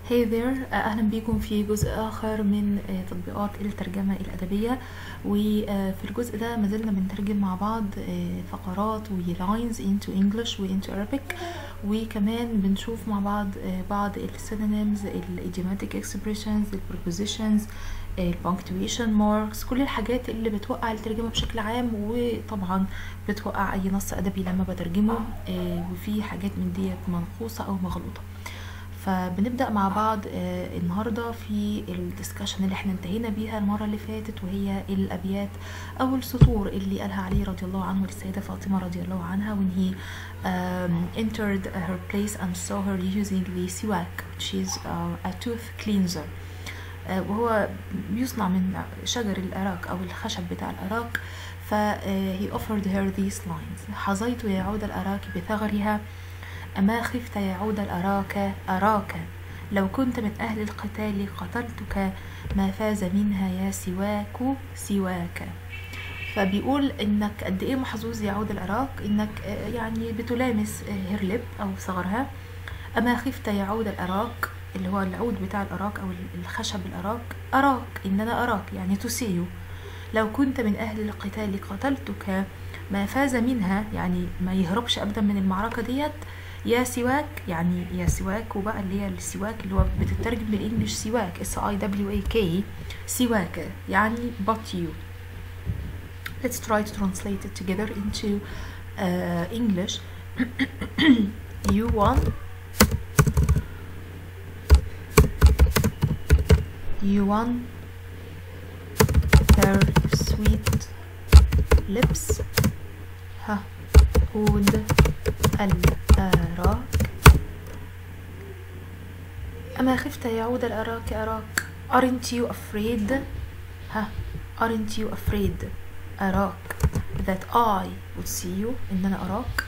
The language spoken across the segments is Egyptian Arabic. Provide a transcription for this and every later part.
Hey there أهلا بيكم في جزء آخر من آه، تطبيقات الترجمة الأدبية وفي الجزء ده ما زلنا بنترجم مع بعض آه، فقرات و lines into English و into Arabic وكمان بنشوف مع بعض آه، بعض ال synonyms ال idiomatic expressions ال prepositions ال punctuation marks كل الحاجات اللي بتوقع الترجمة بشكل عام وطبعا بتوقع أي نص أدبي لما بترجمه آه، وفي حاجات من ديت منقوصة أو مغلوطة فبنبدأ مع بعض آه، النهاردة في الدسكشن اللي احنا انتهينا بيها المرة اللي فاتت وهي الأبيات أو السطور اللي قالها علي رضي الله عنه للسيدة فاطمة رضي الله عنها when he um, entered her place and saw her using the siwak which is uh, a tooth cleanser آه، وهو بيصنع من شجر الأراك أو الخشب بتاع الأراك ف آه، he offered her these lines حظيت يا عود الأراك بثغرها أما خفت يعود الأراك أراك لو كنت من أهل القتال قتلتك ما فاز منها يا سواك سواك فبيقول انك قد ايه محظوظ يعود الأراك انك آه، يعني بتلامس آه، هيرلب او ثغرها اما خفت يعود الأراك اللي هو العود بتاع الأراك او الخشب الأراك أراك ان انا أراك يعني تسيو لو كنت من أهل القتال قتلتك ما فاز منها يعني ما يهربش أبدا من المعركة ديت يا سواك يعني يا سواك وبقى اللي هي السواك اللي هو بتترجم بالانجلش سواك اس اي دبليو اي كي سواك يعني but you let's try to translate it together into uh, English you won you won her sweet lips ها عود الأراك أما خفت يعود الأراك أراك aren't you afraid ها aren't you afraid أراك that I would see you إن أنا أراك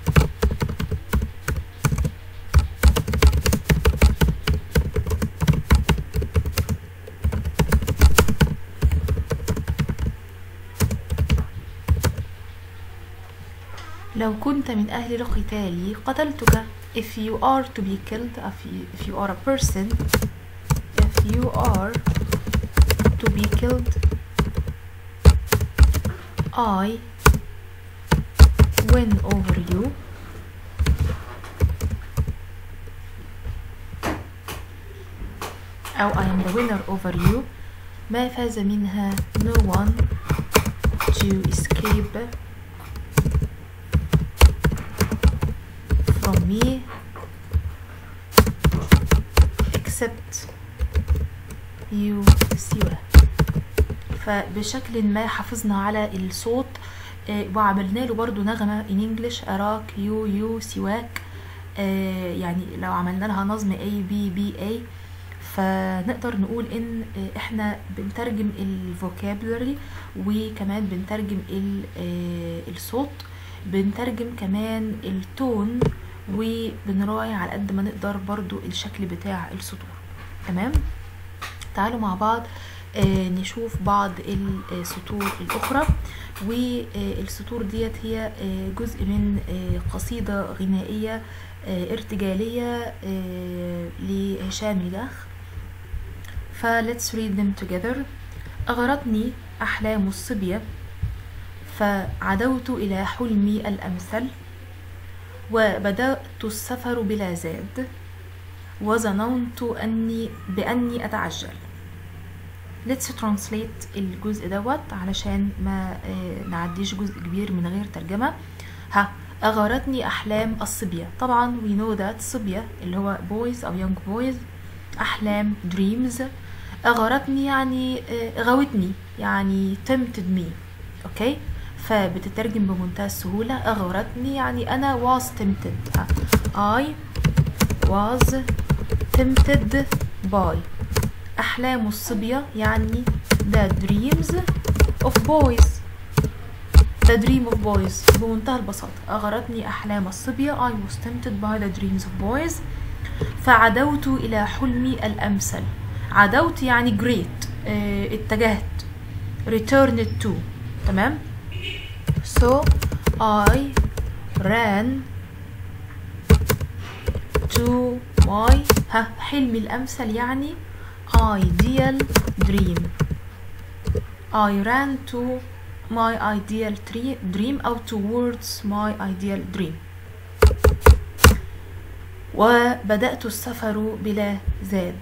لو كنت من أهل القتال قتلتك if you are to be killed if you, if you are a person if you are to be killed I win over you أو I am the winner over you ما فاز منها no one to escape from me except you سوى فبشكل ما حافظنا على الصوت آه، وعملنا له برضو نغمة in English أراك يو يو سواك آه، يعني لو عملنا لها نظم A B B A فنقدر نقول ان آه، احنا بنترجم الفوكابولري وكمان بنترجم ال- آه، الصوت بنترجم كمان التون وبنراعي على قد ما نقدر برضو الشكل بتاع السطور تمام تعالوا مع بعض آه، نشوف بعض السطور الأخرى والسطور ديت هي آه، جزء من آه، قصيدة غنائية آه، ارتجالية آه، لهشام الجاخ ف let's read them together أغرتني أحلام الصبية فعدوت إلى حلمي الأمثل وبدأت السفر بلا زاد وظننت أني بأني أتعجل let's translate الجزء دوت علشان ما آه، نعديش جزء كبير من غير ترجمة ها أغارتني أحلام الصبية طبعا we know that صبية اللي هو boys أو young boys أحلام dreams أغارتني يعني آه، غوتني يعني tempted me أوكي فبتترجم بمنتهى السهولة أغارتني يعني أنا was tempted ها. I was tempted by أحلام الصبية يعني the dreams of boys the dream of boys بمنتهى البساطة أغرتني أحلام الصبية I was tempted by the dreams of boys فعدوت إلى حلمي الأمثل عدوت يعني great اه اتجهت returned to تمام so I ran to my ها حلمي الأمثل يعني ideal dream I ran to my ideal tre- dream أو towards my ideal dream وبدأت السفر بلا زاد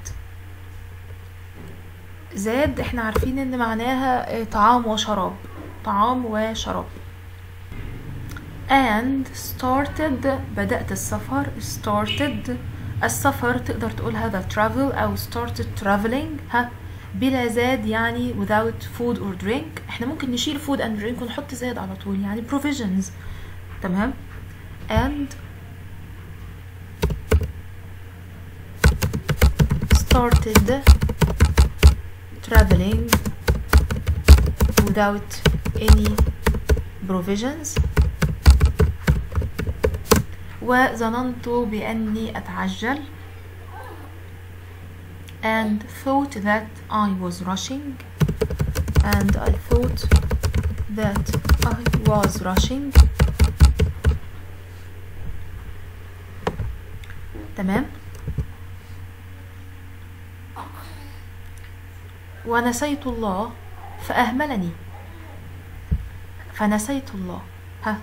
زاد احنا عارفين ان معناها آه، طعام وشراب طعام وشراب and started بدأت السفر started السفر تقدر تقول هذا travel أو started traveling ها بلا زاد يعني without food or drink احنا ممكن نشيل food and drink ونحط زاد على طول يعني provisions تمام and started traveling without any provisions وظننت بأني أتعجل and thought that I was rushing and I thought that I was rushing تمام ونسيت الله فأهملني فنسيت الله ها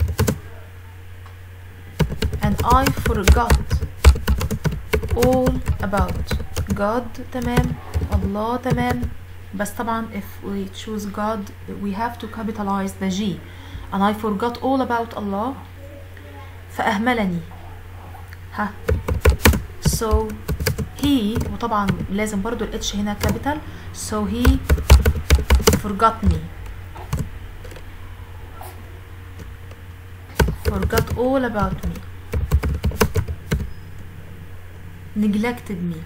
and I forgot all about God تمام الله تمام بس طبعا if we choose God we have to capitalize the G and I forgot all about Allah فأهملني ها so he وطبعا لازم برضو ال H هنا capital so he forgot me forgot all about me neglected me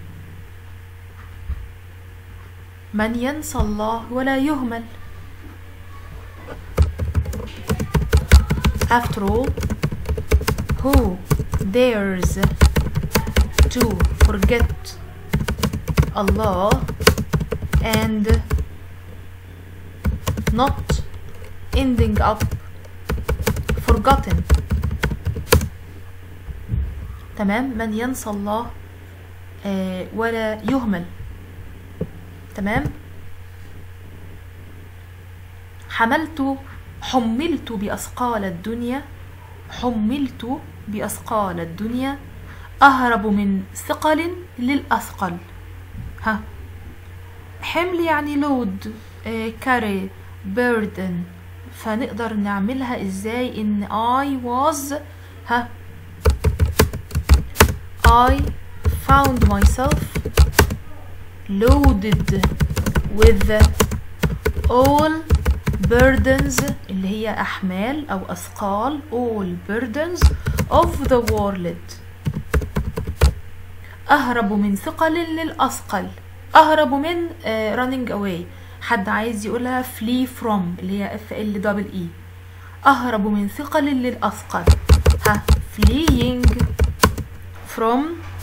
من ينسى الله ولا يهمل after all who dares to forget Allah and not ending up forgotten تمام من ينسى الله آه، ولا يهمل تمام حملت حملت بأثقال الدنيا حملت بأثقال الدنيا أهرب من ثقل للأثقل ها حمل يعني لود كاري burden فنقدر نعملها ازاي ان I was ها I found myself loaded with all burdens اللي هي أحمال أو أثقال all burdens of the world أهرب من ثقل للأثقل أهرب من آه، running away حد عايز يقولها flee from اللي هي f l double e أهرب من ثقل للأثقل ها fleeing from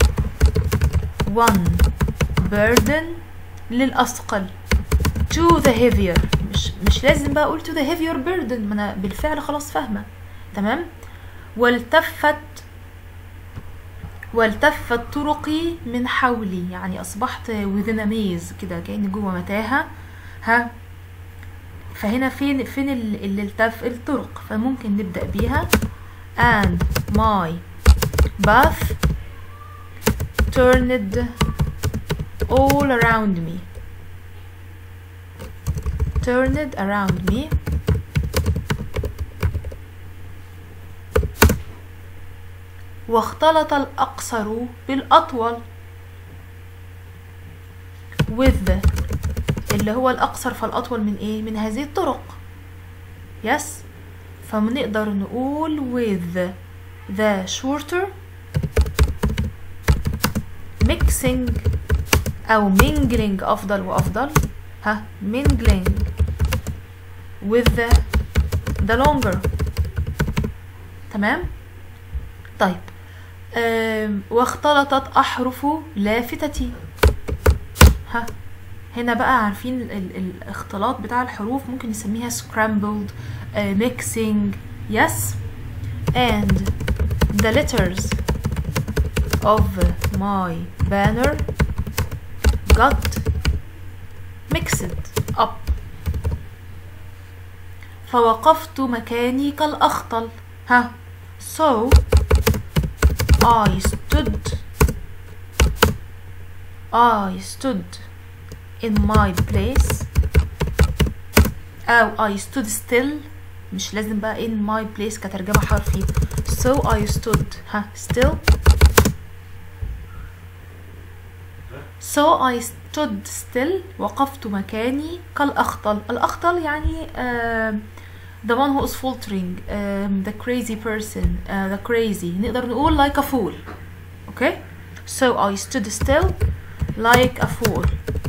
one burden للأثقل to the heavier مش مش لازم بقى أقول to the heavier burden ما أنا بالفعل خلاص فاهمة تمام والتفت والتفت طرقي من حولي يعني أصبحت within a maze كده كأني جوه متاهة ها فهنا فين فين ال- اللي التف الطرق فممكن نبدأ بيها and my path turned all around me turned around me واختلط الأقصر بالأطول with اللي هو الأقصر فالأطول من إيه؟ من هذه الطرق yes فبنقدر نقول with the shorter mixing أو mingling أفضل وأفضل ها mingling with the, the longer تمام طيب أم واختلطت أحرف لافتتي ها هنا بقى عارفين ال- ال- الاختلاط بتاع الحروف ممكن نسميها scrambled uh, mixing yes and the letters of my banner got mixed up فوقفت مكاني كالأخطل ها so I stood I stood in my place أو I stood still مش لازم بقى in my place كترجمة حرفي so I stood ها still so I stood still وقفت مكاني كالأخطل الأخطل يعني uh, the one who is faltering um, the crazy person uh, the crazy نقدر نقول like a fool okay so I stood still like a fool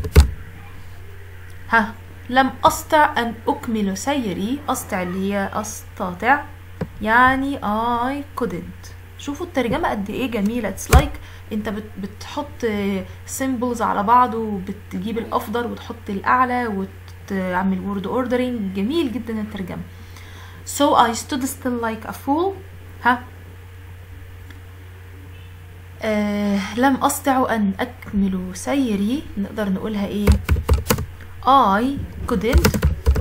ها لم أستطع أن أكمل سيري أستطع اللي هي أستطع يعني I couldn't شوفوا الترجمة قد ايه جميلة it's like انت بت بتحط symbols على بعض وبتجيب الأفضل وتحط الأعلى وتعمل word ordering جميل جدا الترجمة so I stood still like a fool ها آه لم أستطع أن أكمل سيري نقدر نقولها إيه I couldn't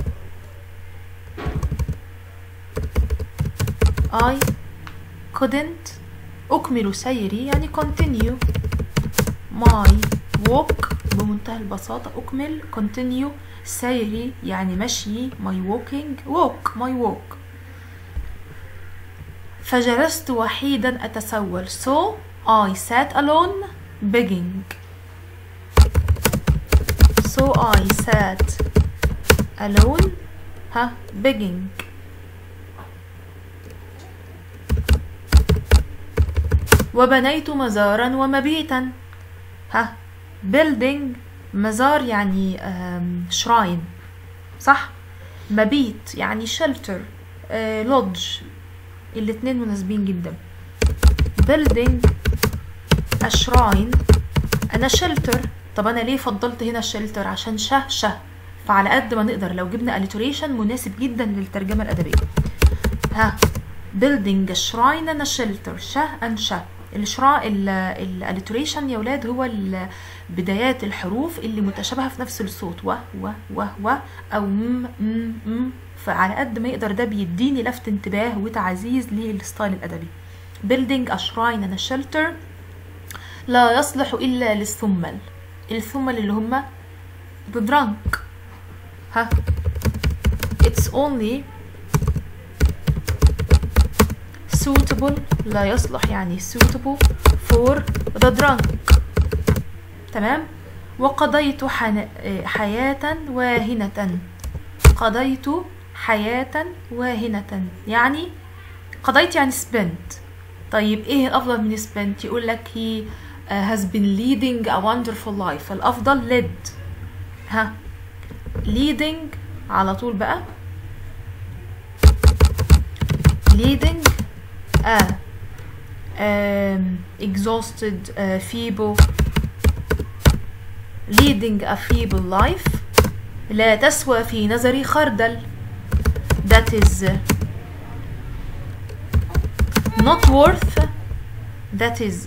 I couldn't أكمل سيري يعني continue my walk بمنتهى البساطة أكمل continue سيري يعني مشي my walking walk my walk فجلست وحيدا أتسول so I sat alone begging so I sat alone ها begging وبنيت مزارا ومبيتا ها building مزار يعني شراين صح مبيت يعني shelter لودج الاتنين مناسبين جدا building a shrine انا shelter طب انا ليه فضلت هنا الشلتر عشان شه شه فعلى قد ما نقدر لو جبنا alliteration مناسب جدا للترجمة الأدبية ها building a shrine and a shelter شه and شه الشراء الاليتريشن يا ولاد هو بدايات الحروف اللي متشابهه في نفس الصوت و و و و او م م م فعلى قد ما يقدر ده بيديني لفت انتباه وتعزيز للستايل الادبي building a shrine and a shelter لا يصلح الا للثمل الثمل اللي هما the drunk ها it's only suitable لا يصلح يعني suitable for the drunk تمام وقضيت حن... حياة واهنة قضيت حياة واهنة يعني قضيت يعني spent طيب ايه الافضل من spent يقول لك he uh, has been leading a wonderful life الافضل led ها leading على طول بقى leading a um, exhausted uh, feeble leading a feeble life لا تسوى في نظري خردل that is not worth that is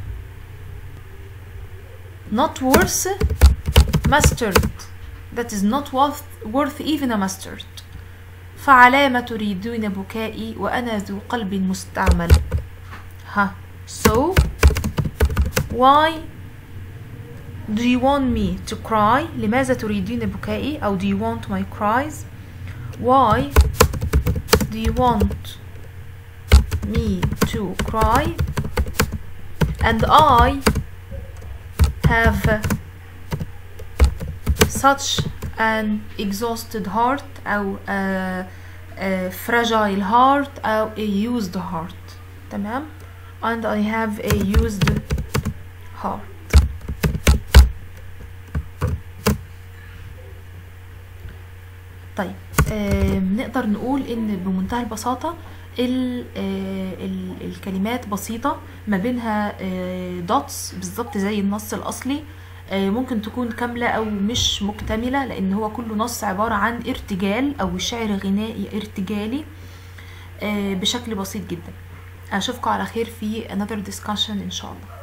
not worth mustard that is not worth, worth even a mustard فعلى ما تريدون بكائي وأنا ذو قلب مستعمل ها so why do you want me to cry لماذا تريدين بكائي أو do you want my cries why do you want me to cry and I have such an exhausted heart أو a, a fragile heart أو a used heart تمام and I have a used heart طيب آه نقدر نقول ان بمنتهى البساطة ال ال الكلمات بسيطة ما بينها دوتس بالظبط زي النص الأصلي ممكن تكون كاملة أو مش مكتملة لأن هو كله نص عبارة عن ارتجال أو شعر غنائي ارتجالي بشكل بسيط جدا أشوفكم على خير في another discussion إن شاء الله